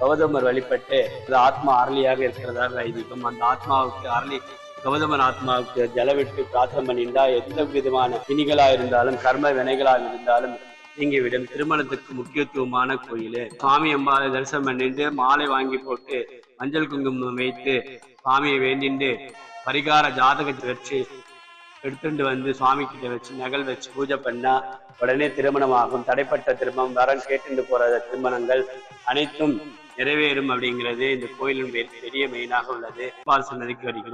கௌதமர் வழிபட்டு அது ஆத்மா அரளியாக இருக்கிறதாக ஐதீகம் அந்த ஆத்மாவுக்கு அரளி கௌதமன் ஆத்மாவுக்கு ஜலவிட்டு பிரார்த்தனை பண்ணிண்டா எந்த விதமான பிணிகளா இருந்தாலும் கர்ம வினைகளா இருந்தாலும் நீங்கிவிடும் திருமணத்துக்கு முக்கியத்துவமான கோயில் சுவாமி அம்பாவை தரிசனம் பண்ணிட்டு மாலை வாங்கி போட்டு மஞ்சள் குங்குமம் வைத்து சுவாமியை வேண்டிண்டு பரிகார ஜாதகத்தை வச்சு எடுத்துட்டு வந்து சுவாமி கிட்ட வச்சு நகல் வச்சு பூஜை பண்ணா உடனே திருமணம் ஆகும் தடைப்பட்ட திருமணம் வரம் கேட்டுட்டு போற திருமணங்கள் அனைத்தும் நிறைவேறும் அப்படிங்கிறது இந்த கோயிலின் பெரிய மெயினாக உள்ளது பால் சன்னதிக்கு வருகிறோம்